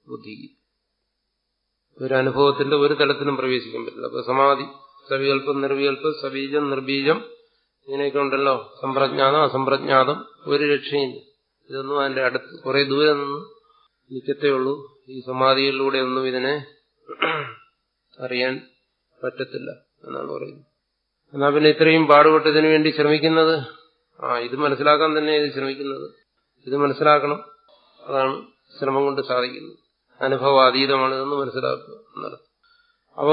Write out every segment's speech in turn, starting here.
ബുദ്ധിക്ക് ഒരു അനുഭവത്തിന്റെ ഒരു തലത്തിലും പ്രവേശിക്കാൻ പറ്റില്ല അപ്പൊ സമാധി സവികല്പം നിർവികല്പം സബീജം നിർബീജം ഇങ്ങനെയൊക്കെ ഉണ്ടല്ലോ സമ്പ്രജ്ഞാതം അസംപ്രജ്ഞാതം ഒരു രക്ഷയില്ല ഇതൊന്നും അതിന്റെ അടുത്ത് കുറെ ദൂരെ നിന്ന് നിൽക്കത്തേ ഉള്ളൂ ഈ സമാധികളിലൂടെ ഒന്നും ഇതിനെ അറിയാൻ പറ്റത്തില്ല എന്നാണ് പറയുന്നത് എന്നാ പിന്നെ ഇത്രയും പാടുപെട്ട് ഇതിനു വേണ്ടി ശ്രമിക്കുന്നത് ആ ഇത് മനസ്സിലാക്കാൻ തന്നെ ഇത് ശ്രമിക്കുന്നത് ഇത് മനസ്സിലാക്കണം അതാണ് ശ്രമം കൊണ്ട് സാധിക്കുന്നത് അനുഭവാതീതമാണ് ഇതെന്ന് മനസ്സിലാക്കുക എന്നർത്ഥം അപ്പോ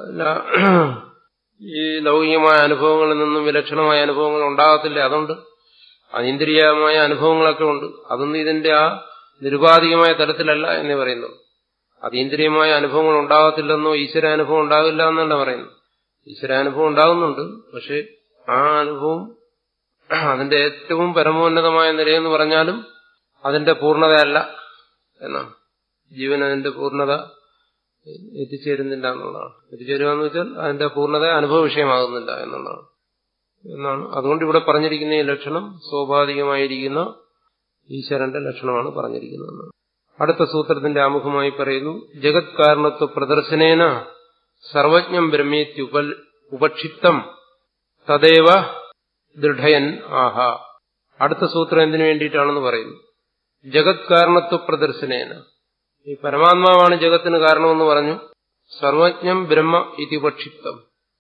ഈ ലൗകികമായ അനുഭവങ്ങളിൽ നിന്നും വിലക്ഷണമായ അനുഭവങ്ങൾ ഉണ്ടാകത്തില്ല അതുണ്ട് അതീന്ദ്രിയമായ അനുഭവങ്ങളൊക്കെ ഉണ്ട് അതൊന്നും ഇതിന്റെ ആ നിരുപാധികമായ തലത്തിലല്ല എന്നേ പറയുന്നു അതീന്ദ്രിയമായ അനുഭവങ്ങൾ ഉണ്ടാകത്തില്ലെന്നോ ഈശ്വരാനുഭവം ഉണ്ടാകില്ല എന്നല്ല പറയുന്നു ഈശ്വരാനുഭവം ഉണ്ടാകുന്നുണ്ട് പക്ഷെ ആ അനുഭവം അതിന്റെ ഏറ്റവും പരമോന്നതമായ നിലയെന്ന് പറഞ്ഞാലും അതിന്റെ പൂർണ്ണതയല്ല എന്നാണ് ജീവൻ അതിന്റെ പൂർണ്ണത എത്തിച്ചേരുന്നില്ല എന്നുള്ളതാണ് എത്തിച്ചേരുക എന്ന് വെച്ചാൽ അതിന്റെ പൂർണ്ണത അനുഭവ വിഷയമാകുന്നില്ല എന്നുള്ളതാണ് എന്നാണ് അതുകൊണ്ട് ഇവിടെ പറഞ്ഞിരിക്കുന്ന ഈ ലക്ഷണം സ്വാഭാവികമായിരിക്കുന്ന ഈശ്വരന്റെ ലക്ഷണമാണ് പറഞ്ഞിരിക്കുന്നത് അടുത്ത സൂത്രത്തിന്റെ ആമുഖമായി പറയുന്നു ജഗത് കാരണത്വ പ്രദർശനേന സർവജ്ഞം ബ്രഹ്മേത്യുപ ഉപക്ഷിപ്തം തദേവ ദൃഢയൻ ആഹ അടുത്ത സൂത്രം എന്തിനു വേണ്ടിയിട്ടാണെന്ന് പറയുന്നു ജഗത് കാരണത്വ പ്രദർശനേന ഈ പരമാത്മാവാണ് ജഗത്തിന് കാരണമെന്ന് പറഞ്ഞു സർവജ്ഞം ബ്രഹ്മ ഇതി ഉപക്ഷിപ്തം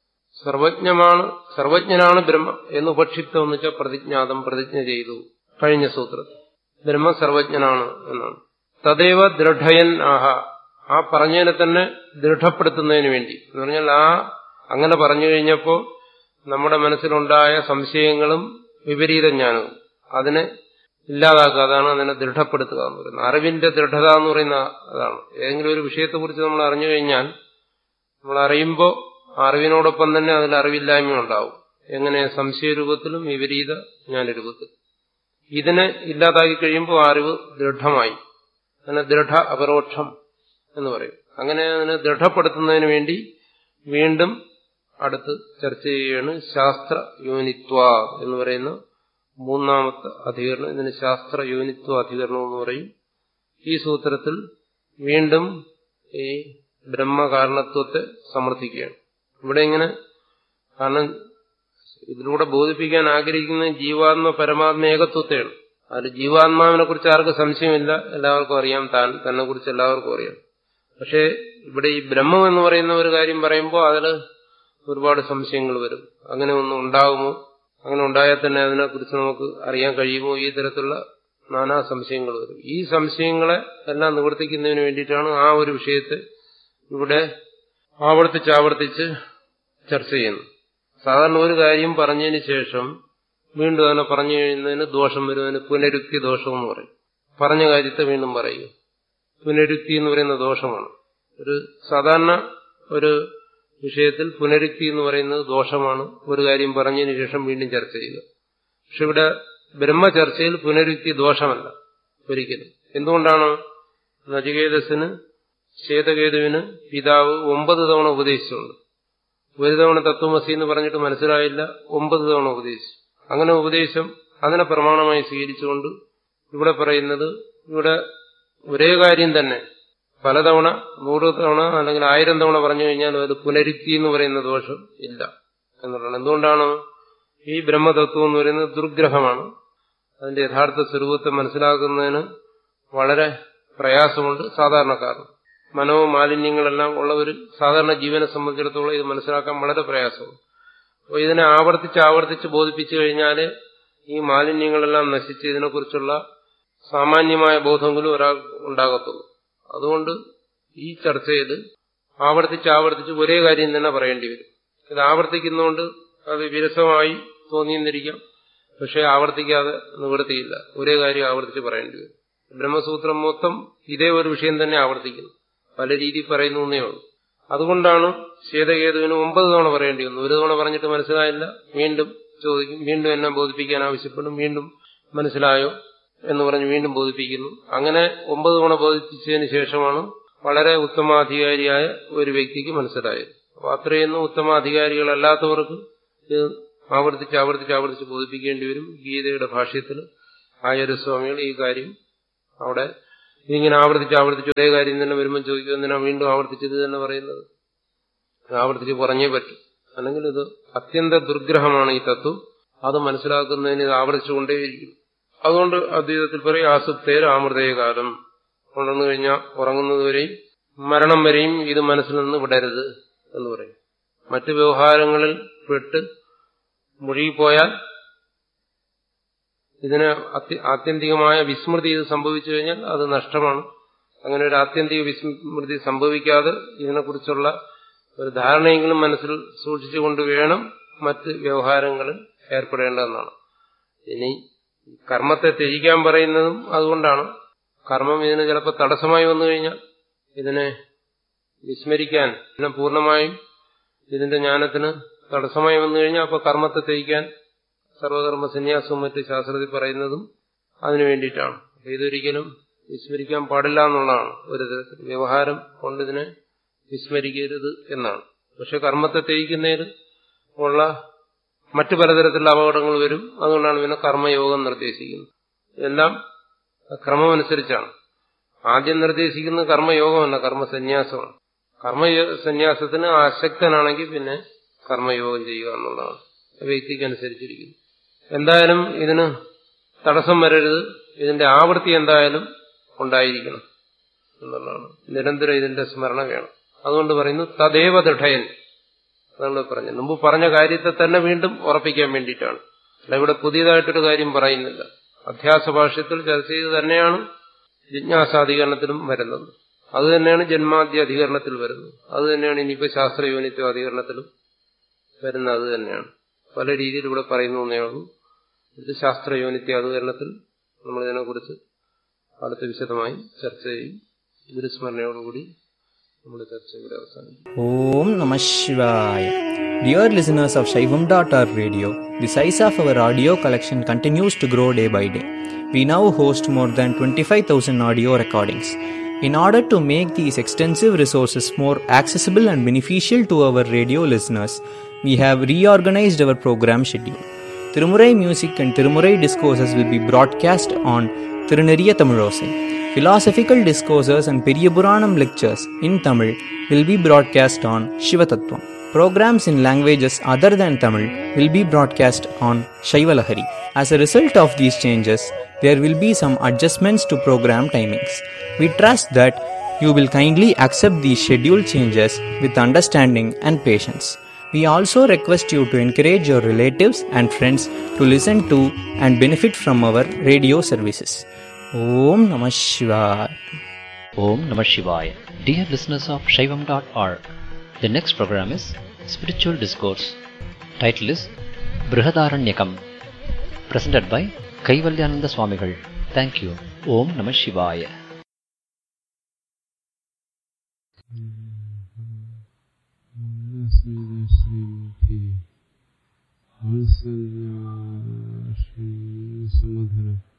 സർവജ്ഞമാണ് സർവജ്ഞനാണ് ബ്രഹ്മ എന്ന് ഉപക്ഷിപ്തം എന്ന് വെച്ചാൽ പ്രതിജ്ഞാതം പ്രതിജ്ഞ ചെയ്തു കഴിഞ്ഞ സൂത്രത്തിൽ ബ്രഹ്മ സർവജ്ഞനാണ് എന്നാണ് തദൈവ ദൃഢയൻ ആഹ ആ പറഞ്ഞതിനെ തന്നെ ദൃഢപ്പെടുത്തുന്നതിന് വേണ്ടി എന്ന് പറഞ്ഞാൽ ആ അങ്ങനെ പറഞ്ഞു കഴിഞ്ഞപ്പോൾ നമ്മുടെ മനസ്സിലുണ്ടായ സംശയങ്ങളും വിപരീത ജ്ഞാനവും അതിനെ ഇല്ലാതാക്കുക അതാണ് അതിനെ ദൃഢപ്പെടുത്തുക എന്ന് പറയുന്നത് അറിവിന്റെ ദൃഢത എന്ന് പറയുന്ന അതാണ് ഏതെങ്കിലും ഒരു വിഷയത്തെക്കുറിച്ച് നമ്മൾ അറിഞ്ഞു കഴിഞ്ഞാൽ നമ്മൾ അറിയുമ്പോൾ അറിവിനോടൊപ്പം തന്നെ അതിൽ അറിവില്ലായ്മ ഉണ്ടാവും എങ്ങനെ സംശയരൂപത്തിലും വിപരീത ജ്ഞാനരൂപത്തിലും ഇതിനെ ഇല്ലാതാക്കി കഴിയുമ്പോൾ ആ അറിവ് ദൃഢമായി അതിനെ ദൃഢ അപരോക്ഷം എന്ന് പറയും അങ്ങനെ അതിനെ ദൃഢപ്പെടുത്തുന്നതിന് വേണ്ടി വീണ്ടും അടുത്ത് ചർച്ച ചെയ്യുകയാണ് ശാസ്ത്ര യോനിത്വ എന്ന് പറയുന്ന മൂന്നാമത്തെ അധികരണം ഇതിന് ശാസ്ത്ര യോനിത്വ അധികരണം എന്ന് പറയും ഈ സൂത്രത്തിൽ വീണ്ടും ഈ ബ്രഹ്മകാരണത്വത്തെ സമർത്ഥിക്കുകയാണ് ഇവിടെ ഇങ്ങനെ കാരണം ഇതിലൂടെ ബോധിപ്പിക്കാൻ ആഗ്രഹിക്കുന്ന ജീവാത്മ പരമാത്മ ഏകത്വത്തെയാണ് അതിൽ ജീവാത്മാവിനെ കുറിച്ച് ആർക്കും സംശയമില്ല എല്ലാവർക്കും അറിയാം താൻ തന്നെ കുറിച്ച് എല്ലാവർക്കും അറിയാം പക്ഷേ ഇവിടെ ഈ ബ്രഹ്മം എന്ന് പറയുന്ന ഒരു കാര്യം പറയുമ്പോൾ അതിൽ ഒരുപാട് സംശയങ്ങൾ വരും അങ്ങനെ ഒന്നും ഉണ്ടാകുമോ അങ്ങനെ ഉണ്ടായാൽ തന്നെ അതിനെക്കുറിച്ച് നമുക്ക് അറിയാൻ കഴിയുമോ ഈ തരത്തിലുള്ള നാനാ സംശയങ്ങൾ വരും ഈ സംശയങ്ങളെ എല്ലാം നിവർത്തിക്കുന്നതിന് വേണ്ടിയിട്ടാണ് ആ ഒരു വിഷയത്തെ ഇവിടെ ആവർത്തിച്ച് ആവർത്തിച്ച് ചർച്ച ചെയ്യുന്നത് സാധാരണ ഒരു കാര്യം പറഞ്ഞതിന് ശേഷം വീണ്ടും അതിനെ പറഞ്ഞു കഴിയുന്നതിന് ദോഷം വരുന്നതിന് പുനരുക്തി ദോഷം എന്ന് പറയും പറഞ്ഞ കാര്യത്തെ വീണ്ടും പറയുക പുനരുക്തി എന്ന് പറയുന്ന ദോഷമാണ് ഒരു സാധാരണ ഒരു വിഷയത്തിൽ പുനരുക്തി എന്ന് പറയുന്നത് ദോഷമാണ് ഒരു കാര്യം പറഞ്ഞതിന് ശേഷം വീണ്ടും ചർച്ച ചെയ്യുക പക്ഷെ ഇവിടെ ബ്രഹ്മചർച്ചയിൽ പുനരുക്തി ദോഷമല്ല ഒരിക്കലും എന്തുകൊണ്ടാണ് നചികേതസിന് ശ്വേതകേതുവിന് പിതാവ് ഒമ്പത് തവണ ഉപദേശിച്ചുണ്ട് ഒരു തവണ തത്വമസി എന്ന് പറഞ്ഞിട്ട് മനസ്സിലായില്ല ഒമ്പത് തവണ ഉപദേശിച്ചു അങ്ങനെ ഉപദേശം അതിനെ പ്രമാണമായി സ്വീകരിച്ചുകൊണ്ട് ഇവിടെ പറയുന്നത് ഇവിടെ ഒരേ കാര്യം തന്നെ പലതവണ നൂറ് തവണ അല്ലെങ്കിൽ ആയിരം തവണ പറഞ്ഞു കഴിഞ്ഞാൽ അത് പുനരുക്തി എന്ന് പറയുന്ന ദോഷം ഇല്ല എന്നുള്ളതാണ് എന്തുകൊണ്ടാണ് ഈ ബ്രഹ്മതത്വം എന്ന് പറയുന്നത് ദുർഗ്രഹമാണ് അതിന്റെ യഥാർത്ഥ സ്വരൂപത്തെ മനസ്സിലാക്കുന്നതിന് വളരെ പ്രയാസമുണ്ട് സാധാരണക്കാരന് മനോമാലിന്യങ്ങളെല്ലാം ഉള്ള ഒരു സാധാരണ ജീവനെ സംബന്ധിച്ചിടത്തോളം ഇത് മനസ്സിലാക്കാൻ വളരെ പ്രയാസമാണ് അപ്പോൾ ഇതിനെ ആവർത്തിച്ച് ആവർത്തിച്ച് ബോധിപ്പിച്ചു കഴിഞ്ഞാൽ ഈ മാലിന്യങ്ങളെല്ലാം നശിച്ച് ഇതിനെക്കുറിച്ചുള്ള സാമാന്യമായ ബോധമെങ്കിലും ഒരാൾ ഉണ്ടാകത്തുള്ളൂ അതുകൊണ്ട് ഈ ചർച്ചയിൽ ആവർത്തിച്ച് ആവർത്തിച്ച് ഒരേ കാര്യം തന്നെ പറയേണ്ടി വരും ഇത് ആവർത്തിക്കുന്നതുകൊണ്ട് അത് വിരസമായി തോന്നിയെന്നിരിക്കാം പക്ഷെ ആവർത്തിക്കാതെ നിവൃത്തിയില്ല ഒരേ കാര്യം ആവർത്തിച്ച് പറയേണ്ടി വരും ബ്രഹ്മസൂത്രം മൊത്തം ഇതേ ഒരു വിഷയം തന്നെ ആവർത്തിക്കുന്നു പല രീതിയിൽ പറയുന്നു എന്നേ ഉള്ളൂ അതുകൊണ്ടാണ് ശ്വേതകേതുവിന് ഒമ്പത് തവണ പറയേണ്ടി വന്നു ഒരു തവണ പറഞ്ഞിട്ട് മനസ്സിലായില്ല വീണ്ടും ചോദിക്കും വീണ്ടും എന്നെ ബോധിപ്പിക്കാൻ ആവശ്യപ്പെടും വീണ്ടും മനസ്സിലായോ എന്ന് പറഞ്ഞ് വീണ്ടും ബോധിപ്പിക്കുന്നു അങ്ങനെ ഒമ്പത് തവണ ബോധിപ്പിച്ചതിന് ശേഷമാണ് വളരെ ഉത്തമാധികാരിയായ ഒരു വ്യക്തിക്ക് മനസ്സിലായത് അപ്പൊ അത്രയൊന്നും ഉത്തമാധികാരികളല്ലാത്തവർക്ക് ഇത് ആവർത്തിച്ച് ആവർത്തിച്ച് ആവർത്തിച്ച് ബോധിപ്പിക്കേണ്ടി വരും ഗീതയുടെ ഭാഷ്യത്തിൽ ആചാര്യസ്വാമികൾ ഈ കാര്യം അവിടെ ഇതിങ്ങനെ ആവർത്തിച്ച് ആവർത്തിച്ച് ഒരേ കാര്യം തന്നെ വരുമ്പോൾ ചോദിക്കും എന്തിനാ വീണ്ടും ആവർത്തിച്ചത് തന്നെ പറയുന്നത് ആവർത്തിച്ച് പറഞ്ഞേ പറ്റും അല്ലെങ്കിൽ ഇത് അത്യന്ത ദുർഗ്രഹമാണ് ഈ തത്വം അത് മനസ്സിലാക്കുന്നതിന് ഇത് ആവർത്തിച്ചുകൊണ്ടേയിരിക്കും അതുകൊണ്ട് അദ്വൈതത്തിൽ പറയും ആസുപ്തേർ ആമൃതേകാലം ഉണർന്നു കഴിഞ്ഞാൽ ഉറങ്ങുന്നതുവരെയും മരണം വരെയും ഇത് മനസ്സിൽ നിന്ന് വിടരുത് എന്ന് പറയും മറ്റു വ്യവഹാരങ്ങളിൽ പെട്ട് മുഴുകിപ്പോയാൽ ഇതിന് ആത്യന്തികമായ വിസ്മൃതി ഇത് സംഭവിച്ചു കഴിഞ്ഞാൽ അത് നഷ്ടമാണ് അങ്ങനെ ഒരു ആത്യന്തിക വിസ്മൃതി സംഭവിക്കാതെ ഇതിനെക്കുറിച്ചുള്ള ഒരു ധാരണയെങ്കിലും മനസ്സിൽ സൂക്ഷിച്ചുകൊണ്ട് വേണം മറ്റ് വ്യവഹാരങ്ങളിൽ ഏർപ്പെടേണ്ടതെന്നാണ് ഇനി കർമ്മത്തെ ത്യജിക്കാൻ പറയുന്നതും അതുകൊണ്ടാണ് കർമ്മം ഇതിന് ചിലപ്പോൾ തടസ്സമായി വന്നു കഴിഞ്ഞാൽ ഇതിനെ വിസ്മരിക്കാൻ ഇതിനെ പൂർണ്ണമായും ഇതിന്റെ ജ്ഞാനത്തിന് തടസ്സമായി വന്നു കഴിഞ്ഞാൽ അപ്പോൾ കർമ്മത്തെ ത്യജിക്കാൻ സർവകർമ്മ സന്യാസവും മറ്റ് ശാസ്ത്രത്തിൽ പറയുന്നതും അതിനു വേണ്ടിയിട്ടാണ് ഇതൊരിക്കലും വിസ്മരിക്കാൻ പാടില്ല എന്നുള്ളതാണ് ഒരു തരത്തിൽ വ്യവഹാരം കൊണ്ട് ഇതിനെ വിസ്മരിക്കരുത് എന്നാണ് പക്ഷെ കർമ്മത്തെ ത്യജിക്കുന്നതിൽ ഉള്ള മറ്റു പലതരത്തിലുള്ള അപകടങ്ങൾ വരും അതുകൊണ്ടാണ് പിന്നെ കർമ്മയോഗം നിർദ്ദേശിക്കുന്നത് ഇതെല്ലാം ക്രമമനുസരിച്ചാണ് ആദ്യം നിർദ്ദേശിക്കുന്നത് കർമ്മയോഗമല്ല കർമ്മസന്യാസമാണ് കർമ്മ സന്യാസത്തിന് ആസക്തനാണെങ്കിൽ പിന്നെ കർമ്മയോഗം ചെയ്യുക എന്നുള്ളതാണ് വ്യക്തിക്കനുസരിച്ചിരിക്കുന്നു എന്തായാലും ഇതിന് തടസ്സം വരരുത് ഇതിന്റെ ആവൃത്തി എന്തായാലും ഉണ്ടായിരിക്കണം എന്നുള്ളതാണ് നിരന്തരം ഇതിന്റെ സ്മരണ വേണം അതുകൊണ്ട് പറയുന്നു തദേവ ദൃഢയൻ അതാണ് പറഞ്ഞത് മുമ്പ് പറഞ്ഞ കാര്യത്തെ തന്നെ വീണ്ടും ഉറപ്പിക്കാൻ വേണ്ടിയിട്ടാണ് അല്ല ഇവിടെ പുതിയതായിട്ടൊരു കാര്യം പറയുന്നില്ല അധ്യാസ ഭാഷ്യത്തിൽ ചർച്ച ചെയ്ത് തന്നെയാണ് ജിജ്ഞാസാധികരണത്തിലും വരുന്നത് അത് തന്നെയാണ് ജന്മാദ്യ അധികരണത്തിൽ വരുന്നത് അത് തന്നെയാണ് ഇനിയിപ്പോ ശാസ്ത്രയോനിത്വ അധികരണത്തിലും വരുന്ന അത് തന്നെയാണ് പല രീതിയിൽ ഇവിടെ പറയുന്നു എന്നേ ഉള്ളൂ ഇത് ശാസ്ത്രയോനിത്യ അധികരണത്തിൽ നമ്മൾ ഇതിനെക്കുറിച്ച് അടുത്ത വിശദമായി ചർച്ച ചെയ്യും ഗുരുസ്മരണയോടുകൂടി നമ്മുടെ ചർച്ച ഇവിടെ അവസാനിക്കും Om Namah Shivaya. Dear listeners of Shaivam.org radio, the size of our audio collection continues to grow day by day. We now host more than 25,000 audio recordings. In order to make these extensive resources more accessible and beneficial to our radio listeners, we have reorganized our program schedule. Tirumurai music and Tirumurai discourses will be broadcast on Tiruneriya Tamilosai. Philosophical discourses and Periyapuranam lectures in Tamil will be broadcast on Shivatattvam. Programs in languages other than Tamil will be broadcast on Shaivalahari. As a result of these changes, there will be some adjustments to program timings. We trust that you will kindly accept these schedule changes with understanding and patience. We also request you to encourage your relatives and friends to listen to and benefit from our radio services. Om Namah Shivaya. Om Namah Shivaya. Dear listeners of Shaivam.org, the next program is Spiritual Discourse. Title is Brihadaranyakam. Presented by Kaivalyananda Swamigal. Thank you. Om Namah Shivaya. Shri Shri സമാധാനം